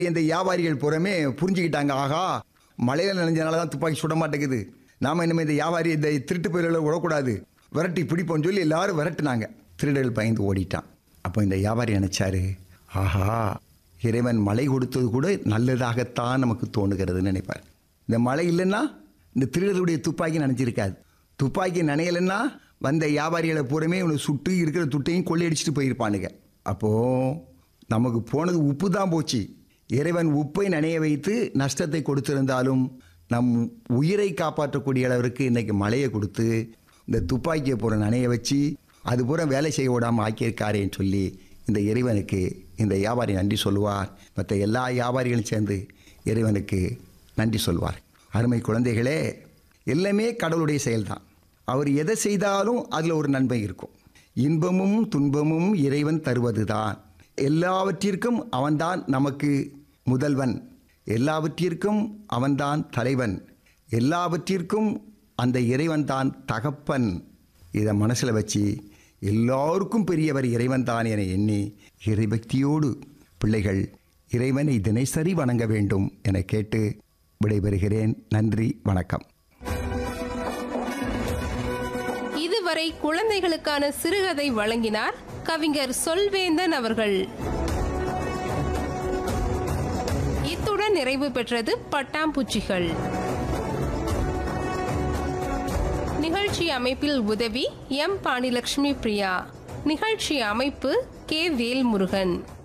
இந்த வியாபாரிகள் புறமே புரிஞ்சுக்கிட்டாங்க ஆகா மழையில நனைஞ்சனால தான் துப்பாக்கி சுட மாட்டேங்குது நாம இனிமே இந்த வியாபாரி இந்த திருட்டு பயிர்களை விடக்கூடாது விரட்டி பிடிப்போம்னு சொல்லி எல்லாரும் விரட்டுனாங்க திருடர்கள் பயந்து ஓடிட்டான் அப்போ இந்த வியாபாரி நினைச்சாரு ஆஹா இறைவன் மழை கொடுத்தது கூட நல்லதாகத்தான் நமக்கு தோணுகிறதுன்னு நினைப்பார் இந்த மழை இல்லைன்னா இந்த திருடர்களுடைய துப்பாக்கி நினைச்சிருக்காது துப்பாக்கி நனையலைன்னா வந்த வியாபாரிகளை பூரமே இவனை சுட்டு இருக்கிற துட்டையும் கொள்ளையடிச்சிட்டு போயிருப்பானுங்க அப்போது நமக்கு போனது உப்பு தான் போச்சு இறைவன் உப்பை நனைய வைத்து நஷ்டத்தை கொடுத்திருந்தாலும் நம் உயிரை காப்பாற்றக்கூடிய அளவிற்கு இன்னைக்கு மழையை கொடுத்து இந்த துப்பாக்கியை பூரா நனைய வச்சு அது பூரா வேலை செய்ய விடாமல் ஆக்கியிருக்காரேன்னு சொல்லி இந்த இறைவனுக்கு இந்த வியாபாரி நன்றி சொல்லுவார் மற்ற எல்லா வியாபாரிகளும் சேர்ந்து இறைவனுக்கு நன்றி சொல்வார் அருமை குழந்தைகளே எல்லாமே கடவுளுடைய செயல்தான் அவர் எதை செய்தாலும் அதில் ஒரு நன்மை இருக்கும் இன்பமும் துன்பமும் இறைவன் தருவதுதான் எல்லாவற்றிற்கும் அவன்தான் நமக்கு முதல்வன் எல்லாவற்றிற்கும் அவன்தான் தலைவன் எல்லாவற்றிற்கும் அந்த இறைவன் தான் தகப்பன் இதை மனசில் வச்சு எல்லாருக்கும் பெரியவர் இறைவன் தான் என எண்ணி இறைபக்தியோடு பிள்ளைகள் இறைவனை தினசரி வணங்க வேண்டும் என கேட்டு விடைபெறுகிறேன் நன்றி வணக்கம் இதுவரை குழந்தைகளுக்கான சிறுகதை வழங்கினார் கவிஞர் சொல்வேந்தன் அவர்கள் இத்துடன் நிறைவு பெற்றது பட்டாம்பூச்சிகள் நிகழ்ச்சி அமைப்பில் உதவி எம் பாணிலட்சுமி பிரியா நிகழ்ச்சி அமைப்பு கே வேல்முருகன்